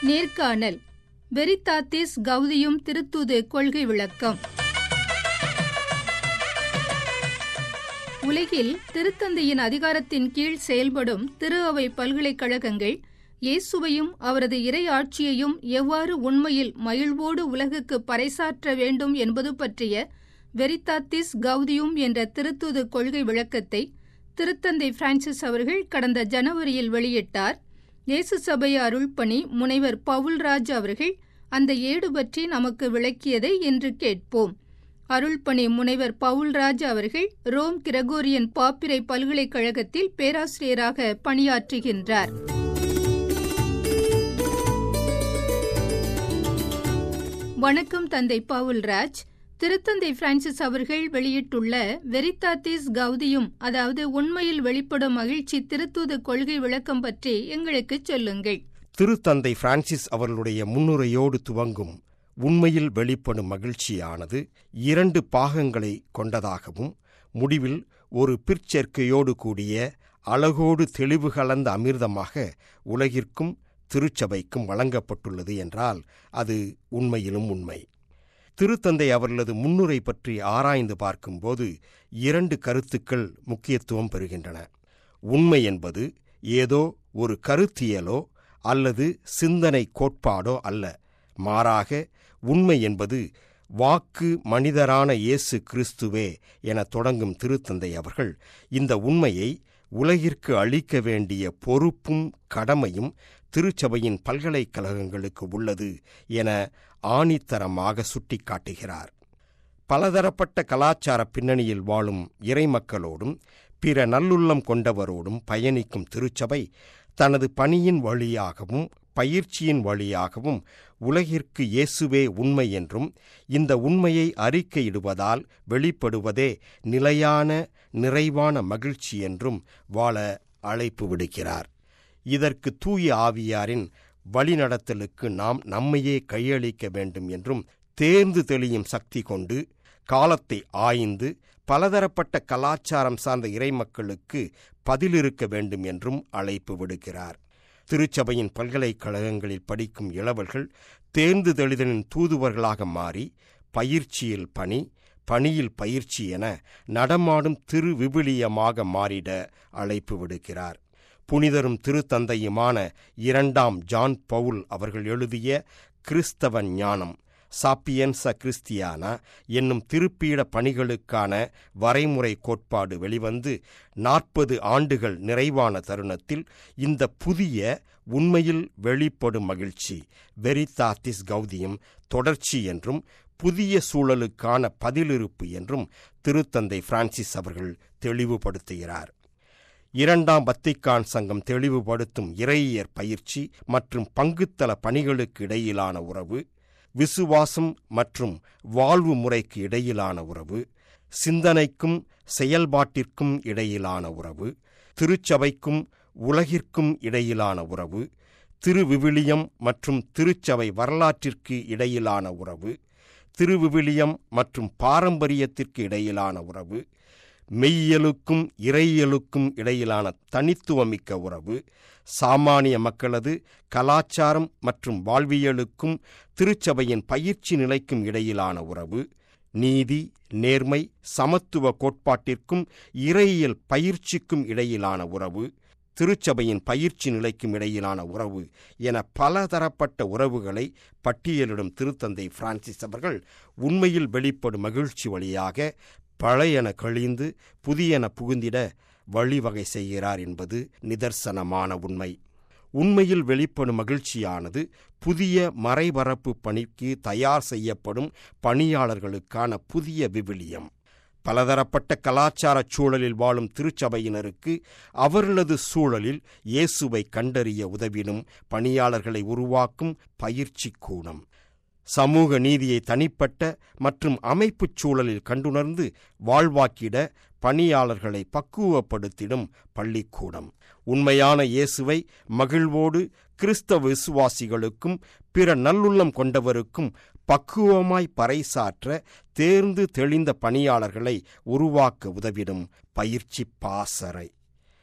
நேர்காணல் வெரித்தாத்திஸ் கௌதியும் திருத்தூது கொள்கை விளக்கம் உலகில் திருத்தந்தையின் அதிகாரத்தின் கீழ் செயல்படும் திரு அவை பல்கலைக்கழகங்கள் இயேசுவையும் அவரது இறை ஆட்சியையும் எவ்வாறு உண்மையில் மகிழ்வோடு உலகுக்கு பறைசாற்ற வேண்டும் என்பது பற்றிய வெரித்தாத்திஸ் கௌதியும் என்ற திருத்தூது கொள்கை விளக்கத்தை திருத்தந்தை பிரான்சிஸ் அவர்கள் கடந்த ஜனவரியில் வெளியிட்டார் இயேசு சபை அருள்பணி முனைவர் பவுல்ராஜ் அவர்கள் அந்த ஏடு பற்றி நமக்கு விளக்கியதை இன்று கேட்போம் அருள்பணி முனைவர் பவுல்ராஜ் அவர்கள் ரோம் கிரகோரியன் பாப்பிரை பல்கலைக்கழகத்தில் பேராசிரியராக பணியாற்றுகின்றார் வணக்கம் தந்தை பவுல்ராஜ் திருத்தந்தை பிரான்சிஸ் அவர்கள் வெளியிட்டுள்ள வெரித்தாத்திஸ் கௌதியும் அதாவது உண்மையில் வெளிப்படும் மகிழ்ச்சி திருத்தூது கொள்கை விளக்கம் பற்றி எங்களுக்கு சொல்லுங்கள் திருத்தந்தை பிரான்சிஸ் அவர்களுடைய முன்னுரையோடு துவங்கும் உண்மையில் வெளிப்படும் மகிழ்ச்சியானது இரண்டு பாகங்களை கொண்டதாகவும் முடிவில் ஒரு பிற்சேர்க்கையோடு கூடிய அழகோடு தெளிவு கலந்த அமிர்தமாக உலகிற்கும் திருச்சபைக்கும் வழங்கப்பட்டுள்ளது என்றால் அது உண்மையிலும் உண்மை திருத்தந்தை அவர்களது முன்னுரை பற்றி ஆராய்ந்து பார்க்கும்போது இரண்டு கருத்துக்கள் முக்கியத்துவம் பெறுகின்றன உண்மை என்பது ஏதோ ஒரு கருத்தியலோ அல்லது சிந்தனை கோட்பாடோ அல்ல மாறாக உண்மை என்பது வாக்கு மனிதரான இயேசு கிறிஸ்துவே என தொடங்கும் திருத்தந்தை அவர்கள் இந்த உண்மையை உலகிற்கு அளிக்க வேண்டிய பொறுப்பும் கடமையும் திருச்சபையின் பல்கலைக்கழகங்களுக்கு உள்ளது என ஆணித்தரமாக சுட்டிக்காட்டுகிறார் பலதரப்பட்ட கலாச்சார பின்னணியில் வாழும் இறைமக்களோடும் பிற நல்லுள்ளம் கொண்டவரோடும் பயணிக்கும் திருச்சபை தனது பணியின் வழியாகவும் பயிற்சியின் வழியாகவும் உலகிற்கு இயேசுவே உண்மை என்றும் இந்த உண்மையை அறிக்கையிடுவதால் வெளிப்படுவதே நிலையான நிறைவான மகிழ்ச்சி என்றும் வாழ அழைப்பு விடுக்கிறார் இதற்கு தூய ஆவியாரின் வழிநடத்தலுக்கு நாம் நம்மையே கையளிக்க வேண்டும் என்றும் தேர்ந்து தெளியும் சக்தி கொண்டு காலத்தை ஆய்ந்து பலதரப்பட்ட கலாச்சாரம் சார்ந்த இறைமக்களுக்கு பதிலிருக்க வேண்டும் என்றும் அழைப்பு விடுக்கிறார் திருச்சபையின் பல்கலைக்கழகங்களில் படிக்கும் இளவல்கள் தேர்ந்து தெளிதலின் தூதுவர்களாக மாறி பயிற்சியில் பணி பணியில் பயிற்சி என நடமாடும் திரு விவிலியமாக மாறிட அழைப்பு விடுக்கிறார் புனிதரும் திருத்தந்தையுமான இரண்டாம் ஜான் பவுல் அவர்கள் எழுதிய கிறிஸ்தவ ஞானம் சாப்பியன்ச கிறிஸ்தியானா என்னும் திருப்பீட பணிகளுக்கான வரைமுறை கோட்பாடு வெளிவந்து நாற்பது ஆண்டுகள் நிறைவான தருணத்தில் இந்த புதிய உண்மையில் வெளிப்படும் மகிழ்ச்சி வெரிதாத்திஸ் கௌதியம் தொடர்ச்சி என்றும் புதிய சூழலுக்கான பதிலிருப்பு என்றும் திருத்தந்தை பிரான்சிஸ் அவர்கள் தெளிவுபடுத்துகிறார் இரண்டாம் பத்திக்கான் சங்கம் தெளிவுபடுத்தும் இறையியற் பயிற்சி மற்றும் பங்குத்தள பணிகளுக்கு இடையிலான உறவு விசுவாசம் மற்றும் வாழ்வு முறைக்கு இடையிலான உறவு சிந்தனைக்கும் செயல்பாட்டிற்கும் இடையிலான உறவு திருச்சபைக்கும் உலகிற்கும் இடையிலான உறவு திருவிவிலியம் மற்றும் திருச்சபை வரலாற்றிற்கு இடையிலான உறவு திருவிவிலியம் மற்றும் பாரம்பரியத்திற்கு இடையிலான உறவு மெய்யியலுக்கும் இறையியலுக்கும் இடையிலான தனித்துவமிக்க உறவு சாமானிய மக்களது கலாச்சாரம் மற்றும் வாழ்வியலுக்கும் திருச்சபையின் பயிற்சி நிலைக்கும் இடையிலான உறவு நீதி நேர்மை சமத்துவ கோட்பாட்டிற்கும் இறையியல் பயிற்சிக்கும் இடையிலான உறவு திருச்சபையின் பயிற்சி நிலைக்கும் இடையிலான உறவு என பலதரப்பட்ட உறவுகளை பட்டியலிடும் திருத்தந்தை பிரான்சிஸ் அவர்கள் உண்மையில் வெளிப்படும் மகிழ்ச்சி வழியாக பழையன கழிந்து புதியன புகுந்திட வழிவகை செய்கிறார் என்பது நிதர்சனமான உண்மை உண்மையில் வெளிப்படும் மகிழ்ச்சியானது புதிய மறைபரப்பு பணிக்கு தயார் செய்யப்படும் பணியாளர்களுக்கான புதிய விவிலியம் பலதரப்பட்ட கலாச்சார சூழலில் வாழும் திருச்சபையினருக்கு அவர்களது சூழலில் இயேசுவை கண்டறிய உதவிடும் பணியாளர்களை உருவாக்கும் பயிற்சி கூடம் சமூக நீதியை தனிப்பட்ட மற்றும் அமைப்புச் சூழலில் கண்டுணர்ந்து வாழ்வாக்கிட பணியாளர்களை பக்குவப்படுத்திடும் பள்ளிக்கூடம் உண்மையான இயேசுவை மகிழ்வோடு கிறிஸ்தவ விசுவாசிகளுக்கும் பிற நல்லுள்ளம் கொண்டவருக்கும் பக்குவமாய் பறைசாற்ற தேர்ந்து தெளிந்த பணியாளர்களை உருவாக்க உதவிடும் பயிற்சி பாசறை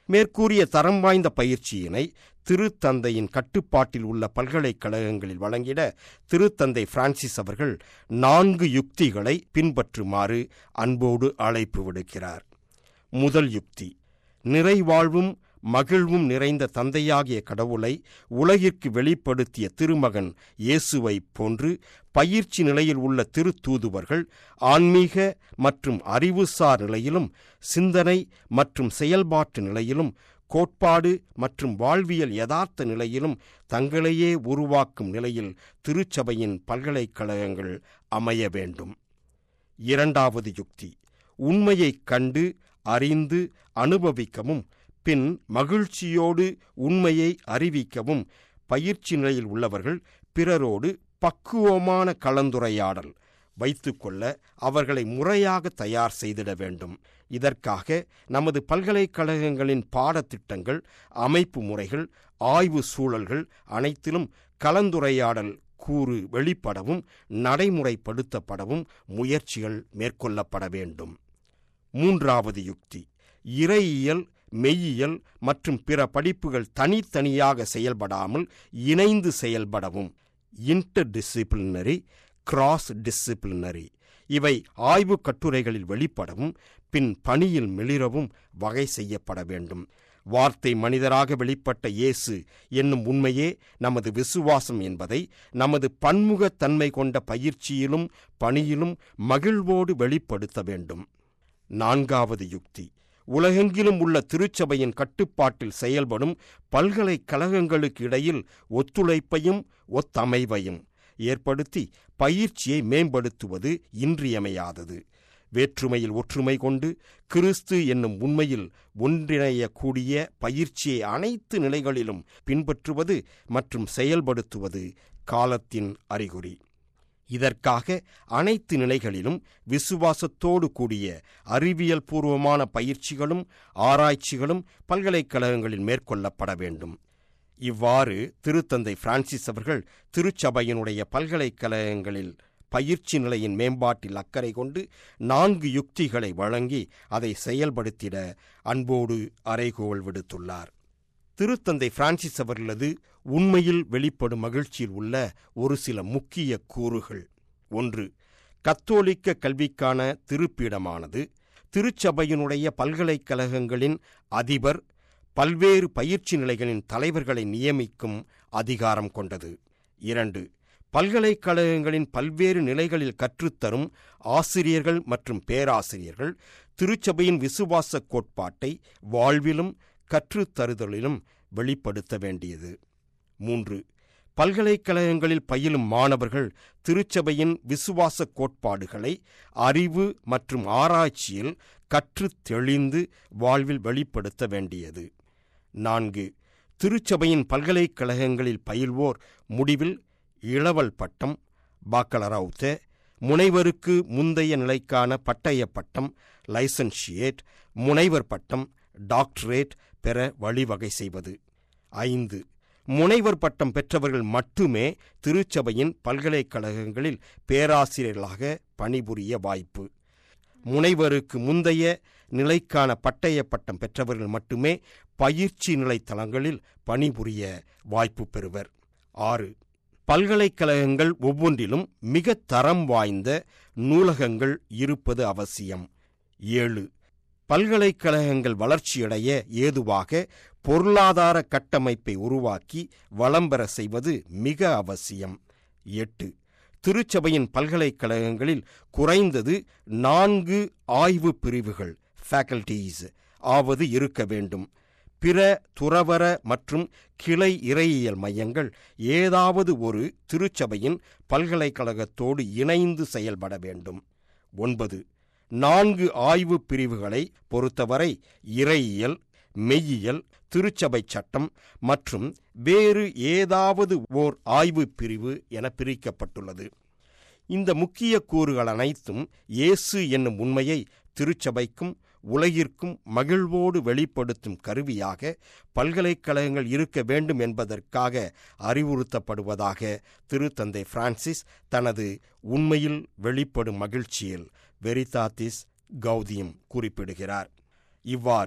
மேற்கூறிய தரம் வாய்ந்த பயிற்சியினை திருத்தந்தையின் கட்டுப்பாட்டில் உள்ள பல்கலைக்கழகங்களில் வழங்கிட திருத்தந்தை பிரான்சிஸ் அவர்கள் நான்கு யுக்திகளை பின்பற்றுமாறு அன்போடு அழைப்பு விடுக்கிறார் முதல் யுக்தி நிறைவாழ்வும் மகிழ்வும் நிறைந்த தந்தையாகிய கடவுளை உலகிற்கு வெளிப்படுத்திய திருமகன் இயேசுவை போன்று பயிற்சி நிலையில் உள்ள திருத்தூதுவர்கள் ஆன்மீக மற்றும் அறிவுசார் நிலையிலும் சிந்தனை மற்றும் செயல்பாட்டு நிலையிலும் கோட்பாடு மற்றும் வாழ்வியல் யதார்த்த நிலையிலும் தங்களையே உருவாக்கும் நிலையில் திருச்சபையின் பல்கலைக்கழகங்கள் அமைய வேண்டும் இரண்டாவது யுக்தி உண்மையைக் கண்டு அறிந்து அனுபவிக்கவும் பின் மகிழ்ச்சியோடு உண்மையை அறிவிக்கவும் பயிற்சி நிலையில் உள்ளவர்கள் பிறரோடு பக்குவமான கலந்துரையாடல் வைத்துக்கொள்ள அவர்களை முறையாக தயார் செய்திட வேண்டும் இதற்காக நமது பல்கலைக்கழகங்களின் பாடத்திட்டங்கள் அமைப்பு முறைகள் ஆய்வு சூழல்கள் அனைத்திலும் கலந்துரையாடல் கூறு வெளிப்படவும் நடைமுறைப்படுத்தப்படவும் முயற்சிகள் மேற்கொள்ளப்பட வேண்டும் மூன்றாவது யுக்தி இறையியல் மெய்யியல் மற்றும் பிற படிப்புகள் தனித்தனியாக செயல்படாமல் இணைந்து செயல்படவும் இன்டர் டிசிப்ளினரி கிராஸ் டிசிப்ளினரி இவை ஆய்வு கட்டுரைகளில் வெளிப்படவும் பின் பணியில் மிளிரவும் வகை செய்யப்பட வேண்டும் வார்த்தை மனிதராக வெளிப்பட்ட இயேசு என்னும் உண்மையே நமது விசுவாசம் என்பதை நமது பன்முகத்தன்மை கொண்ட பயிற்சியிலும் பணியிலும் மகிழ்வோடு வெளிப்படுத்த வேண்டும் நான்காவது யுக்தி உலகெங்கிலும் உள்ள திருச்சபையின் கட்டுப்பாட்டில் செயல்படும் பல்கலைக்கழகங்களுக்கு இடையில் ஒத்துழைப்பையும் ஒத்தமைவையும் ஏற்படுத்தி பயிற்சியை மேம்படுத்துவது இன்றியமையாதது வேற்றுமையில் ஒற்றுமை கொண்டு கிறிஸ்து என்னும் உண்மையில் ஒன்றிணையக்கூடிய பயிற்சியை அனைத்து நிலைகளிலும் பின்பற்றுவது மற்றும் செயல்படுத்துவது காலத்தின் அறிகுறி இதற்காக அனைத்து நிலைகளிலும் விசுவாசத்தோடு கூடிய அறிவியல் பூர்வமான பயிற்சிகளும் ஆராய்ச்சிகளும் பல்கலைக்கழகங்களில் மேற்கொள்ளப்பட வேண்டும் இவ்வாறு திருத்தந்தை பிரான்சிஸ் அவர்கள் திருச்சபையினுடைய பல்கலைக்கழகங்களில் பயிற்சி நிலையின் மேம்பாட்டில் அக்கறை கொண்டு நான்கு யுக்திகளை வழங்கி அதை செயல்படுத்திட அன்போடு அறைகோல் விடுத்துள்ளார் திருத்தந்தை பிரான்சிஸ் அவர்களது உண்மையில் வெளிப்படும் மகிழ்ச்சியில் உள்ள ஒரு சில முக்கிய கூறுகள் ஒன்று கத்தோலிக்க கல்விக்கான திருப்பீடமானது திருச்சபையினுடைய பல்கலைக்கழகங்களின் அதிபர் பல்வேறு பயிற்சி நிலைகளின் தலைவர்களை நியமிக்கும் அதிகாரம் கொண்டது இரண்டு பல்கலைக்கழகங்களின் பல்வேறு நிலைகளில் கற்றுத்தரும் ஆசிரியர்கள் மற்றும் பேராசிரியர்கள் திருச்சபையின் விசுவாச கோட்பாட்டை வாழ்விலும் கற்றுத்தருதலிலும் வெளிப்படுத்த வேண்டியது மூன்று பல்கலைக்கழகங்களில் பயிலும் மாணவர்கள் திருச்சபையின் விசுவாச கோட்பாடுகளை அறிவு மற்றும் ஆராய்ச்சியில் கற்றுத் தெளிந்து வாழ்வில் வெளிப்படுத்த வேண்டியது நான்கு திருச்சபையின் பல்கலைக்கழகங்களில் பயில்வோர் முடிவில் இளவல் பட்டம் பாக்கலராவுத்த முனைவருக்கு முந்தைய நிலைக்கான பட்டய பட்டம் லைசன்ஷியேட் முனைவர் பட்டம் டாக்டரேட் பெற வழிவகை செய்வது ஐந்து முனைவர் பட்டம் பெற்றவர்கள் மட்டுமே திருச்சபையின் பல்கலைக்கழகங்களில் பேராசிரியர்களாக பணிபுரிய வாய்ப்பு முனைவருக்கு முந்தைய நிலைக்கான பட்டய பட்டம் பெற்றவர்கள் மட்டுமே பயிற்சி நிலை தளங்களில் பணிபுரிய வாய்ப்பு பெறுவர் ஆறு பல்கலைக்கழகங்கள் ஒவ்வொன்றிலும் மிக தரம் வாய்ந்த நூலகங்கள் இருப்பது அவசியம் ஏழு பல்கலைக்கழகங்கள் வளர்ச்சியடைய ஏதுவாக பொருளாதார கட்டமைப்பை உருவாக்கி வளம் பெற செய்வது மிக அவசியம் எட்டு திருச்சபையின் பல்கலைக்கழகங்களில் குறைந்தது நான்கு ஆய்வு பிரிவுகள் ஃபேக்கல்டீஸ் ஆவது இருக்க வேண்டும் பிற துறவர மற்றும் கிளை இறையியல் மையங்கள் ஏதாவது ஒரு திருச்சபையின் பல்கலைக்கழகத்தோடு இணைந்து செயல்பட வேண்டும் ஒன்பது நான்கு ஆய்வு பிரிவுகளை பொறுத்தவரை இறையியல் மெய்யியல் திருச்சபை சட்டம் மற்றும் வேறு ஏதாவது ஓர் ஆய்வு பிரிவு என பிரிக்கப்பட்டுள்ளது இந்த முக்கிய கூறுகள் அனைத்தும் இயேசு என்னும் உண்மையை திருச்சபைக்கும் உலகிற்கும் மகிழ்வோடு வெளிப்படுத்தும் கருவியாக பல்கலைக்கழகங்கள் இருக்க வேண்டும் என்பதற்காக அறிவுறுத்தப்படுவதாக திருத்தந்தை பிரான்சிஸ் தனது உண்மையில் வெளிப்படும் மகிழ்ச்சியில் வெரிதாத்திஸ் கௌதியம் குறிப்பிடுகிறார் இவ்வாறு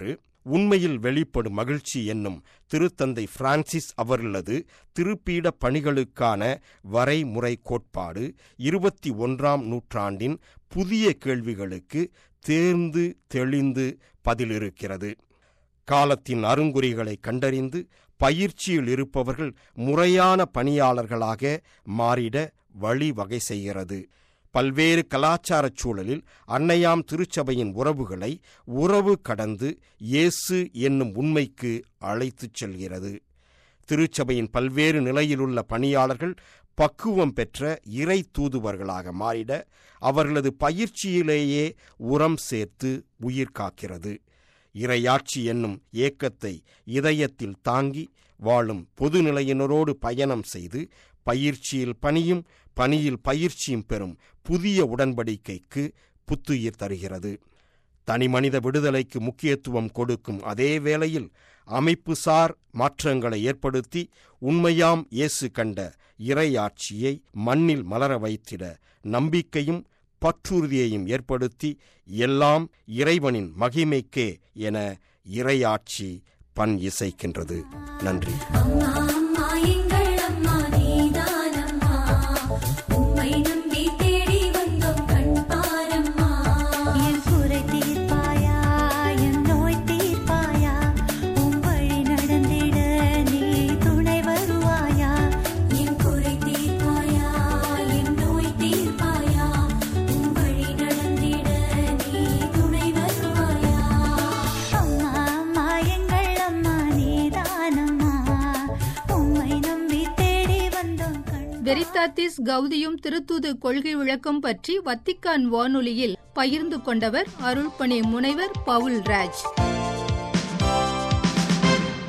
உண்மையில் வெளிப்படும் மகிழ்ச்சி என்னும் திருத்தந்தை பிரான்சிஸ் அவர்களது திருப்பீட பணிகளுக்கான வரைமுறை கோட்பாடு இருபத்தி ஒன்றாம் நூற்றாண்டின் புதிய கேள்விகளுக்கு தேர்ந்து தெளிந்து பதிலிருக்கிறது காலத்தின் அருங்குறிகளை கண்டறிந்து பயிற்சியில் இருப்பவர்கள் முறையான பணியாளர்களாக மாறிட வழிவகை செய்கிறது பல்வேறு கலாச்சாரச் சூழலில் அன்னையாம் திருச்சபையின் உறவுகளை உறவு கடந்து இயேசு என்னும் உண்மைக்கு அழைத்துச் செல்கிறது திருச்சபையின் பல்வேறு நிலையிலுள்ள பணியாளர்கள் பக்குவம் பெற்ற இறை தூதுவர்களாக மாறிட அவர்களது பயிற்சியிலேயே உரம் சேர்த்து உயிர் காக்கிறது இறையாட்சி என்னும் ஏக்கத்தை இதயத்தில் தாங்கி வாழும் பொதுநிலையினரோடு பயணம் செய்து பயிற்சியில் பணியும் பணியில் பயிற்சியும் பெறும் புதிய உடன்படிக்கைக்கு புத்துயிர் தருகிறது தனிமனித விடுதலைக்கு முக்கியத்துவம் கொடுக்கும் அதே வேளையில் அமைப்புசார் மாற்றங்களை ஏற்படுத்தி உண்மையாம் இயேசு கண்ட இறையாட்சியை மண்ணில் மலர வைத்திட நம்பிக்கையும் பற்றுறுதியையும் ஏற்படுத்தி எல்லாம் இறைவனின் மகிமைக்கே என இறையாட்சி பண் இசைக்கின்றது நன்றி அம்மா அம்மா எங்கள் அம்மா நீதானம்மா உம்மை நம்பி தேடி வந்தோம் கண் பாரம்மா என் குறை தீர்ப்பாயா என் நோய் தீர்ப்பாயா உம் வழி நடந்திட நீ துணை வருவாயா என் குறை தீர்ப்பாயா என் நோய் தீர்ப்பாயா உம் வழி நடந்திட நீ துணை வருவாயா அம்மா அம்மா எங்கள் அம்மா நீதானம்மா உம்மை நம்பி தேடி வந்தோம் கண் வெரித்தாத்திஸ் கௌதியும் திருத்தூது கொள்கை விளக்கம் பற்றி வத்திக்கான் வானொலியில் பகிர்ந்து கொண்டவர் அருள்பணி முனைவர் பவுல் ராஜ்